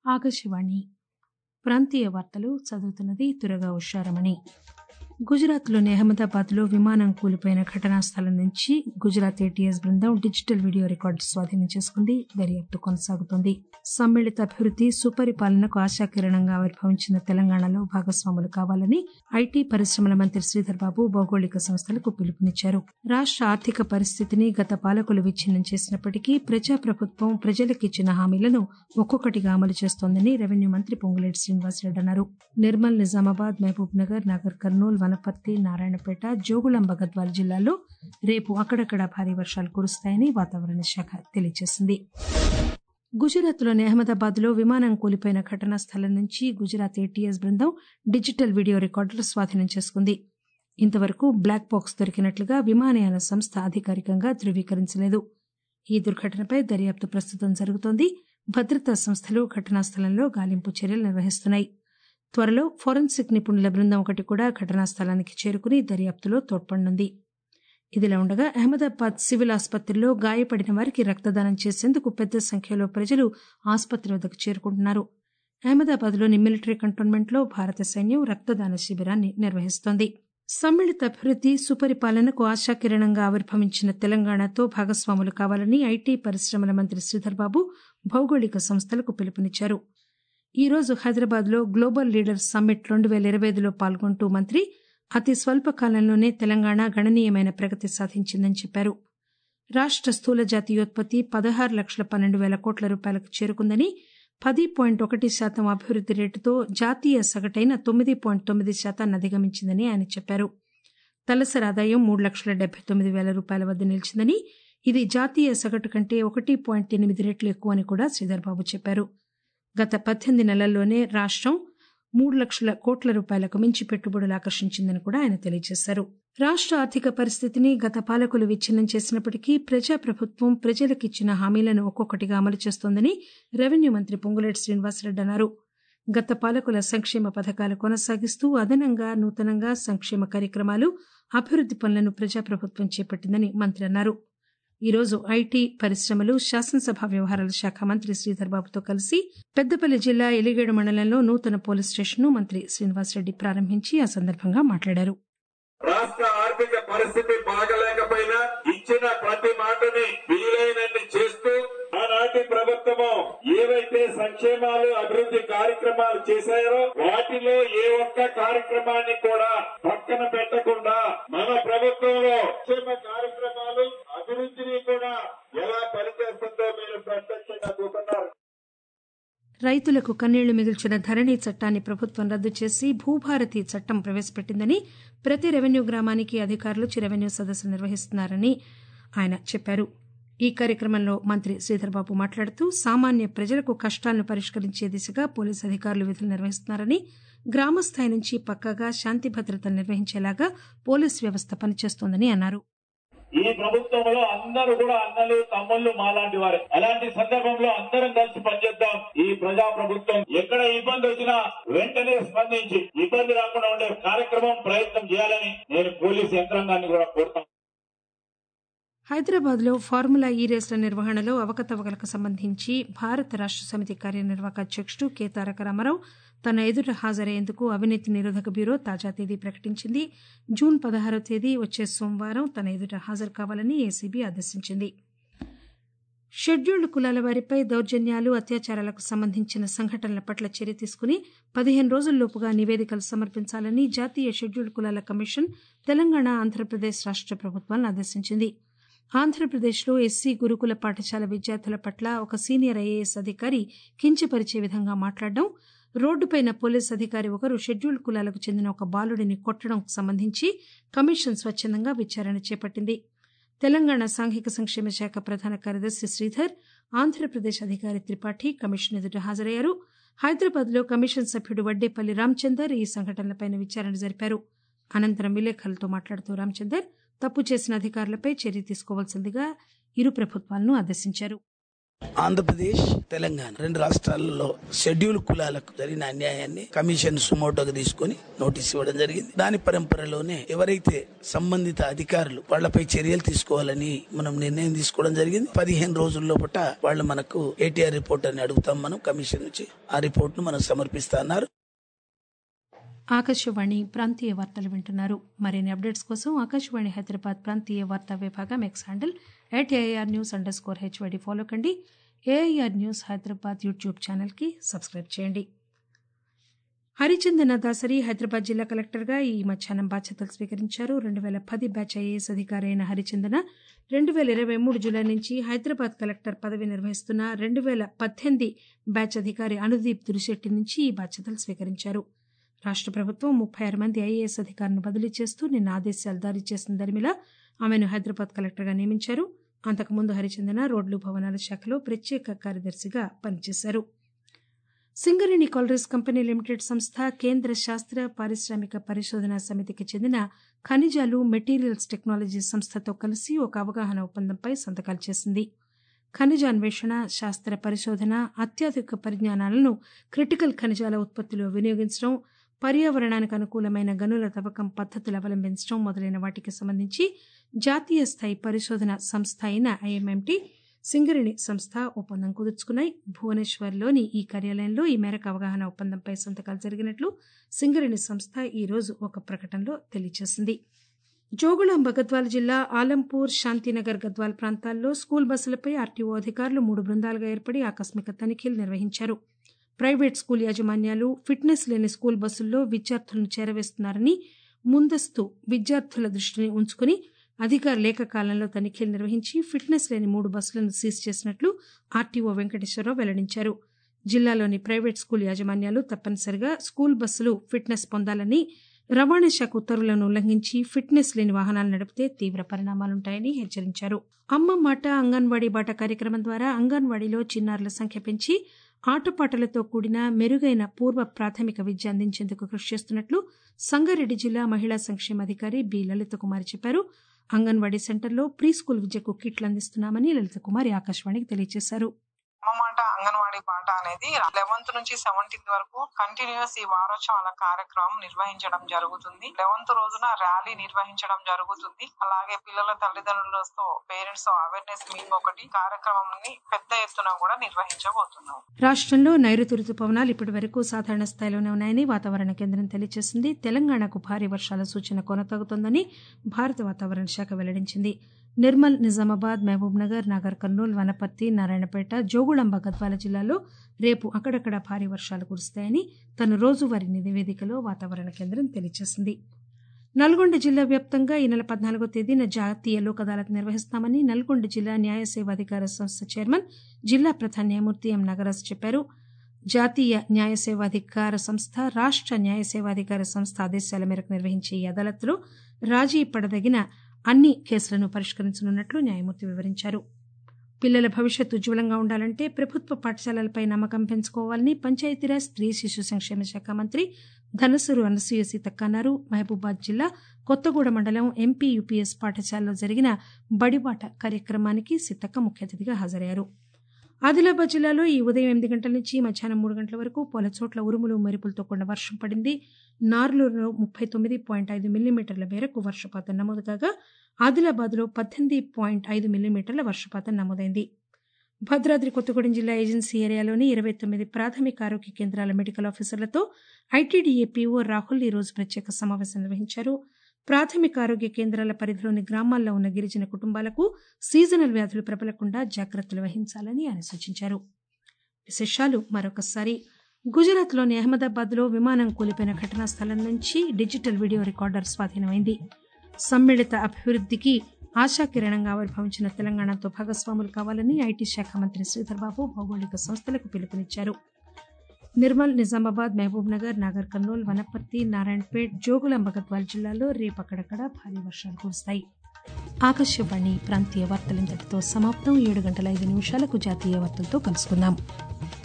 ఆకాశవాణి ప్రాంతీయ వార్తలు చదువుతున్నది తురగా ఉషారమణి గుజరాత్లోని అహ్మదాబాద్లో విమానం కూలిపోయిన ఘటనా స్థలం నుంచి గుజరాత్ ఏటీఎస్ బృందం డిజిటల్ వీడియో రికార్డు స్వాధీనం చేసుకుంది దర్యాప్తు కొనసాగుతోంది సమ్మిళిత అభివృద్ది సుపరిపాలనకు ఆశాకిరణంగా ఆవిర్భవించిన తెలంగాణలో భాగస్వాములు కావాలని ఐటీ పరిశ్రమల మంత్రి శ్రీధర్ బాబు భౌగోళిక సంస్థలకు పిలుపునిచ్చారు రాష్ట ఆర్థిక పరిస్థితిని గత పాలకులు విచ్ఛిన్నం చేసినప్పటికీ ప్రజాప్రభుత్వం ప్రజలకిచ్చిన హామీలను ఒక్కొక్కటిగా అమలు చేస్తోందని రెవెన్యూ మంత్రి పొంగులేటి శ్రీనివాసరెడ్డి అన్నారు నిర్మల్ నిజామాబాద్ మహబూబ్ నగర్ నాగర్ కర్నూల్ వనపర్తి నారాయణపేట జోగులాంబ గద్వాల జిల్లాల్లో రేపు అక్కడక్కడ భారీ వర్షాలు కురుస్తాయని వాతావరణ శాఖ తెలియజేసింది గుజరాత్లోని అహ్మదాబాద్ లో విమానం కూలిపోయిన ఘటనా స్థలం నుంచి గుజరాత్ ఏటీఎస్ బృందం డిజిటల్ వీడియో రికార్డులు స్వాధీనం చేసుకుంది ఇంతవరకు బ్లాక్ బాక్స్ దొరికినట్లుగా విమానయాన సంస్థ అధికారికంగా ధృవీకరించలేదు ఈ దుర్ఘటనపై దర్యాప్తు ప్రస్తుతం జరుగుతోంది భద్రతా సంస్థలు ఘటనా స్థలంలో గాలింపు చర్యలు నిర్వహిస్తున్నాయి త్వరలో ఫోరెన్సిక్ నిపుణుల బృందం ఒకటి కూడా ఘటనా స్థలానికి చేరుకుని దర్యాప్తులో తోడ్పడనుంది ఇదిలా ఉండగా అహ్మదాబాద్ సివిల్ ఆసుపత్రిలో గాయపడిన వారికి రక్తదానం చేసేందుకు పెద్ద సంఖ్యలో ప్రజలు ఆసుపత్రి వద్దకు చేరుకుంటున్నారు అహ్మదాబాద్లోని మిలిటరీ కంటోన్మెంట్లో భారత సైన్యం రక్తదాన శిబిరాన్ని నిర్వహిస్తోంది సమ్మిళిత అభివృద్ది సుపరిపాలనకు ఆశాకిరణంగా ఆవిర్భవించిన తెలంగాణతో భాగస్వాములు కావాలని ఐటీ పరిశ్రమల మంత్రి శ్రీధర్ బాబు భౌగోళిక సంస్థలకు పిలుపునిచ్చారు ఈ రోజు హైదరాబాద్ లో గ్లోబల్ లీడర్స్ సమ్మిట్ రెండు పేల ఇరవై ఐదులో పాల్గొంటూ మంత్రి అతి స్వల్ప కాలంలోనే తెలంగాణ గణనీయమైన ప్రగతి సాధించిందని చెప్పారు రాష్ట స్థూల జాతీయోత్పత్తి పదహారు లక్షల పన్నెండు పేల కోట్ల రూపాయలకు చేరుకుందని పది పాయింట్ ఒకటి శాతం అభివృద్ది రేటుతో జాతీయ సగటైన తొమ్మిది పాయింట్ తొమ్మిది శాతాన్ని అధిగమించిందని ఆయన చెప్పారు తలసరి ఆదాయం మూడు లక్షల డెబ్బై తొమ్మిది పేల రూపాయల వద్ద నిలిచిందని ఇది జాతీయ సగటు కంటే ఒకటి పాయింట్ ఎనిమిది రెట్లు ఎక్కువని కూడా శ్రీధర్ బాబు చెప్పారు గత పద్దెనిమిది నెలల్లోనే రాష్టం మూడు లక్షల కోట్ల రూపాయలకు మించి పెట్టుబడులు ఆకర్షించిందని కూడా ఆయన తెలియజేశారు రాష్ట ఆర్థిక పరిస్థితిని గత పాలకులు విచ్ఛిన్నం చేసినప్పటికీ ప్రజాప్రభుత్వం ప్రజలకిచ్చిన హామీలను ఒక్కొక్కటిగా అమలు చేస్తోందని రెవెన్యూ మంత్రి పొంగులేటి శ్రీనివాసరెడ్డి అన్నారు గత పాలకుల సంక్షేమ పథకాలు కొనసాగిస్తూ అదనంగా నూతనంగా సంక్షేమ కార్యక్రమాలు అభివృద్ది పనులను ప్రజాప్రభుత్వం చేపట్టిందని మంత్రి అన్నారు ఈరోజు ఐటీ పరిశ్రమలు శాసనసభ వ్యవహారాల శాఖ మంత్రి శ్రీధర్ బాబుతో కలిసి పెద్దపల్లి జిల్లా ఎలిగేడు మండలంలో నూతన పోలీస్ స్టేషన్ను మంత్రి శ్రీనివాసరెడ్డి ప్రారంభించి ఆ సందర్భంగా మాట్లాడారు రాష్ట్ర ఆర్థిక పరిస్థితి బాగలేకపోయినా ఇచ్చిన ప్రతి మాటని వీలైనన్ని చేస్తూ ఆనాటి ప్రభుత్వము ఏవైతే సంక్షేమాలు అభివృద్ధి కార్యక్రమాలు చేశారో వాటిలో ఏ ఒక్క కార్యక్రమాన్ని కూడా పక్కన పెట్టకుండా మన ప్రభుత్వంలో సంక్షేమ కార్యక్రమాలు అభివృద్ధిని కూడా ఎలా పనిచేస్తుందో మీరు ప్రత్యక్షంగా చూస్తున్నారు రైతులకు కన్నీళ్లు మిగిల్చిన ధరణి చట్టాన్ని ప్రభుత్వం రద్దు చేసి భూభారతి చట్టం ప్రవేశపెట్టిందని ప్రతి రెవెన్యూ గ్రామానికి అధికారులు రెవెన్యూ సదస్సులు నిర్వహిస్తున్నారని ఆయన చెప్పారు ఈ కార్యక్రమంలో మంత్రి శ్రీధర్బాబు మాట్లాడుతూ సామాన్య ప్రజలకు కష్టాలను పరిష్కరించే దిశగా పోలీసు అధికారులు విధులు నిర్వహిస్తున్నారని గ్రామస్థాయి నుంచి పక్కాగా శాంతి భద్రతలు నిర్వహించేలాగా పోలీసు వ్యవస్థ పనిచేస్తోందని అన్నారు ఈ ప్రభుత్వంలో అందరూ కూడా అన్నలు తమ్ముళ్ళు మాలాంటి వారే అలాంటి సందర్భంలో అందరం కలిసి పనిచేద్దాం ఈ ప్రజా ప్రభుత్వం ఎక్కడ ఇబ్బంది వచ్చినా వెంటనే స్పందించి ఇబ్బంది రాకుండా ఉండే కార్యక్రమం ప్రయత్నం చేయాలని నేను పోలీస్ యంత్రాంగాన్ని కూడా కోరుతాను హైదరాబాద్ లో ఫార్ములా ఈ రేసుల నిర్వహణలో అవకతవకలకు సంబంధించి భారత రాష్ట సమితి కార్యనిర్వాహక అధ్యకుడు కె తారక రామారావు తన ఎదుట హాజరయ్యేందుకు అవినీతి నిరోధక బ్యూరో తాజా తేదీ ప్రకటించింది జూన్ పదహారో తేదీ వచ్చే సోమవారం తన ఎదుట హాజరు కావాలని ఏసీబీ ఆదేశించింది షెడ్యూల్డ్ కులాల వారిపై దౌర్జన్యాలు అత్యాచారాలకు సంబంధించిన సంఘటనల పట్ల చర్య తీసుకుని పదిహేను రోజుల్లోపుగా నివేదికలు సమర్పించాలని జాతీయ షెడ్యూల్డ్ కులాల కమిషన్ తెలంగాణ ఆంధ్రప్రదేశ్ రాష్ట ప్రభుత్వాలను ఆదేశించింది ఆంధ్రప్రదేశ్లో ఎస్సీ గురుకుల పాఠశాల విద్యార్థుల పట్ల ఒక సీనియర్ ఐఏఎస్ అధికారి కించపరిచే విధంగా మాట్లాడడం రోడ్డుపైన పోలీస్ అధికారి ఒకరు షెడ్యూల్డ్ కులాలకు చెందిన ఒక బాలుడిని కొట్టడం సంబంధించి కమిషన్ స్వచ్చందంగా విచారణ చేపట్టింది తెలంగాణ సాంఘిక సంక్షేమ శాఖ ప్రధాన కార్యదర్శి శ్రీధర్ ఆంధ్రప్రదేశ్ అధికారి త్రిపాఠి కమిషన్ ఎదుట హాజరయ్యారు హైదరాబాద్ లో కమిషన్ సభ్యుడు వడ్డేపల్లి రామచందర్ ఈ సంఘటనలపై విచారణ జరిపారు అనంతరం విలేకరులతో మాట్లాడుతూ రామచందర్ తప్పు చేసిన అధికారులపై చర్య తీసుకోవాల్సిందిగా ఇరు ప్రభుత్వాలను ఆదేశించారు ఆంధ్రప్రదేశ్ తెలంగాణ రెండు రాష్ట్రాలలో షెడ్యూల్ కులాలకు జరిగిన అన్యాయాన్ని కమిషన్ సుమోటోగా తీసుకుని నోటీస్ ఇవ్వడం జరిగింది దాని పరంపరలోనే ఎవరైతే సంబంధిత అధికారులు వాళ్లపై చర్యలు తీసుకోవాలని మనం నిర్ణయం తీసుకోవడం జరిగింది పదిహేను రోజుల లోపల వాళ్ళు మనకు ఏటీఆర్ రిపోర్ట్ అని అడుగుతాం మనం కమిషన్ నుంచి ఆ రిపోర్ట్ ను మనం సమర్పిస్తున్నారు ఆకాశవాణి ప్రాంతీయ వార్తలు వింటున్నారు మరిన్ని అప్డేట్స్ కోసం ఆకాశవాణి హైదరాబాద్ ప్రాంతీయ వార్తా విభాగం X handle at AIR news underscore HYD follow కండి ఏఐఆర్ న్యూస్ హైదరాబాద్ యూట్యూబ్ ఛానల్కి సబ్స్క్రైబ్ చేయండి హరిచందన దాసరి హైదరాబాద్ జిల్లా కలెక్టర్గా ఈ మధ్యాహ్నం బాధ్యతలు స్వీకరించారు రెండు వేల పది బ్యాచ్ ఐఏఎస్ అధికారి అయిన హరిచందన రెండు వేల ఇరవై మూడు జూలై నుంచి హైదరాబాద్ కలెక్టర్ పదవి నిర్వహిస్తున్న రెండు వేల పద్దెనిమిది బ్యాచ్ అధికారి అనుదీప్ దురిశెట్టి నుంచి ఈ బాధ్యతలు స్వీకరించారు రాష్ట్ర ప్రభుత్వం ముప్పై ఆరు మంది ఐఏఎస్ అధికారులను బదిలీ చేస్తూ నిన్న ఆదేశాలు జారీ చేసిన దరిమిలా ఆమెను హైదరాబాద్ కలెక్టర్గా నియమించారు అంతకుముందు హరిచందన రోడ్లు భవనాల శాఖలో ప్రత్యేక కార్యదర్శిగా పనిచేశారు సింగరేణి కాలరీస్ కంపెనీ లిమిటెడ్ సంస్థ కేంద్ర శాస్త్ర పారిశ్రామిక పరిశోధన సమితికి చెందిన ఖనిజాలు మెటీరియల్స్ టెక్నాలజీ సంస్థతో కలిసి ఒక అవగాహన ఒప్పందంపై సంతకాలు చేసింది ఖనిజ అన్వేషణ శాస్త్ర పరిశోధన అత్యాధునిక పరిజ్ఞానాలను క్రిటికల్ ఖనిజాల ఉత్పత్తిలో వినియోగించడం పర్యావరణానికి అనుకూలమైన గనుల తవ్వకం పద్ధతులు అవలంబించడం మొదలైన వాటికి సంబంధించి జాతీయ స్థాయి పరిశోధన సంస్థ అయిన ఐఎంఎంటీ సింగరేణి సంస్థ ఒప్పందం కుదుర్చుకున్నాయి భువనేశ్వర్లోని ఈ కార్యాలయంలో ఈ మేరకు అవగాహన ఒప్పందంపై సంతకాలు జరిగినట్లు సింగరేణి సంస్థ ఈ రోజు ఒక ప్రకటనలో తెలియజేసింది జోగుళాంబ గద్వాల జిల్లా ఆలంపూర్ శాంతినగర్ గద్వాల్ ప్రాంతాల్లో స్కూల్ బస్సులపై ఆర్టీఓ అధికారులు మూడు బృందాలుగా ఏర్పడి ఆకస్మిక తనిఖీలు నిర్వహించారు ప్రైవేట్ స్కూల్ యాజమాన్యాలు ఫిట్నెస్ లేని స్కూల్ బస్సుల్లో విద్యార్థులను చేరవేస్తున్నారని ముందస్తు విద్యార్థుల దృష్టిని ఉంచుకుని అధికారులు ఏకకాలంలో తనిఖీలు నిర్వహించి ఫిట్నెస్ లేని మూడు బస్సులను సీజ్ చేసినట్లు ఆర్టీఓ వెంకటేశ్వరరావు వెల్లడించారు జిల్లాలోని ప్రైవేట్ స్కూల్ యాజమాన్యాలు తప్పనిసరిగా స్కూల్ బస్సులు ఫిట్నెస్ పొందాలని రవాణా శాఖ ఉత్తర్వులను ఉల్లంఘించి ఫిట్నెస్ లేని వాహనాలు నడిపితే తీవ్ర పరిణామాలుంటాయని హెచ్చరించారు అమ్మ మాట అంగన్వాడీ బాట కార్యక్రమం ద్వారా అంగన్వాడీలో చిన్నారుల సంఖ్య పెంచి ఆటపాటలతో కూడిన మెరుగైన పూర్వ ప్రాథమిక విద్య అందించేందుకు కృషి చేస్తున్నట్లు సంగారెడ్డి జిల్లా మహిళా సంక్షేమాధికారి బి లలిత కుమారి చెప్పారు అంగన్వాడీ సెంటర్లో ప్రీ స్కూల్ విద్యకు కిట్లు అందిస్తున్నామని లలిత కుమారి ఆకాశవాణికి తెలియజేశారు అమ్మమాట అంగన్వాడీ పాట అనేది లెవెన్త్ నుంచి సెవెంటీన్త్ వరకు కంటిన్యూస్ ఈ వారోత్సవాల కార్యక్రమం నిర్వహించడం జరుగుతుంది లెవెన్త్ రోజున ర్యాలీ నిర్వహించడం జరుగుతుంది అలాగే పిల్లల తల్లిదండ్రులతో పేరెంట్స్ అవేర్నెస్ మీటింగ్ ఒకటి కార్యక్రమాన్ని పెద్ద ఎత్తున కూడా నిర్వహించబోతున్నాం రాష్ట్రంలో నైరుతి రుతుపవనాలు ఇప్పటి వరకు సాధారణ స్థాయిలోనే ఉన్నాయని వాతావరణ కేంద్రం తెలియజేసింది తెలంగాణకు భారీ వర్షాల సూచన కొనసాగుతోందని భారత వాతావరణ శాఖ వెల్లడించింది నిర్మల్ నిజామాబాద్ మహబూబ్ నగర్ నాగర్ కర్నూల్ వనపర్తి నారాయణపేట జోగుళంబ గద్వాల జిల్లాలో రేపు అక్కడక్కడ భారీ వర్షాలు కురుస్తాయని తన రోజువారీ నివేదికలో వాతావరణ కేంద్రం తెలియజేసింది నల్గొండ జిల్లా వ్యాప్తంగా ఈ నెల పద్నాలుగో తేదీన జాతీయ లోక్ అదాలత్ నిర్వహిస్తామని నల్గొండ జిల్లా న్యాయ సేవాధికార సంస్థ చైర్మన్ జిల్లా ప్రధాన న్యాయమూర్తి ఎం నగరాజ్ చెప్పారు జాతీయ న్యాయ సేవాధికార సంస్థ రాష్ట న్యాయ సేవాధికార సంస్థ ఆదేశాల మేరకు నిర్వహించే ఈ అదాలత్లో రాజీ పడదగిన అన్ని కేసులను పరిష్కరించనున్నట్లు న్యాయమూర్తి వివరించారు పిల్లల భవిష్యత్తు ఉజ్వలంగా ఉండాలంటే ప్రభుత్వ పాఠశాలలపై నమ్మకం పెంచుకోవాలని పంచాయతీరాజ్ స్త్రీ శిశు సంక్షేమ శాఖ మంత్రి ధనసురు అనసూయ సీతక్క అన్నారు మహబూబాద్ జిల్లా కొత్తగూడ మండలం ఎంపీ యూపీఎస్ పాఠశాలలో జరిగిన బడిబాట కార్యక్రమానికి సీతక్క ముఖ్య అతిథిగా హాజరయ్యారు ఆదిలాబాద్ జిల్లాలో ఈ ఉదయం ఎనిమిది గంటల నుంచి మధ్యాహ్నం మూడు గంటల వరకు పలు చోట్ల ఉరుములు మెరుపులతో కూడిన వర్షం పడింది నార్లూరులో ముప్పై తొమ్మిది పాయింట్ ఐదు మిల్లీమీటర్ల మేరకు వర్షపాతం నమోదు కాగా ఆదిలాబాద్లో పద్దెనిమిది పాయింట్ ఐదు మిల్లీమీటర్ల వర్షపాతం నమోదైంది భద్రాద్రి కొత్తగూడెం జిల్లా ఏజెన్సీ ఏరియాలోని ఇరవై తొమ్మిది ప్రాథమిక ఆరోగ్య కేంద్రాల మెడికల్ ఆఫీసర్లతో ఐటీడీఏ పీఓ రాహుల్ ఈ రోజు ప్రత్యేక సమావేశం నిర్వహించారు ప్రాథమిక ఆరోగ్య కేంద్రాల పరిధిలోని గ్రామాల్లో ఉన్న గిరిజన కుటుంబాలకు సీజనల్ వ్యాధులు ప్రబలకుండా జాగ్రత్తలు వహించాలని ఆయన సూచించారు విశేషాలు మరొకసారి గుజరాత్లోని అహ్మదాబాద్లో విమానం కూలిపోయిన ఘటనా స్థలం నుంచి డిజిటల్ వీడియో రికార్డర్ స్వాధీనమైంది సమ్మిళిత అభివృద్ధికి ఆశాకిరణంగా ఆవిర్భవించిన తెలంగాణతో భాగస్వాములు కావాలని ఐటీ శాఖ మంత్రి శ్రీధర్బాబు భౌగోళిక సంస్థలకు పిలుపునిచ్చారు నిర్మల్ నిజామాబాద్ మహబూబ్ నగర్ నాగర్ కర్నూల్ వనపర్తి నారాయణపేట్ జోగులాంబ గద్వాల్ జిల్లాలో రేపు అక్కడక్కడ భారీ వర్షాలు కురుస్తాయి ఆకాశవాణి ప్రాంతీయ వార్తలింతటితో సమాప్తం ఏడు గంటల ఐదు నిమిషాలకు జాతీయ వార్తలతో కలుసుకుందాం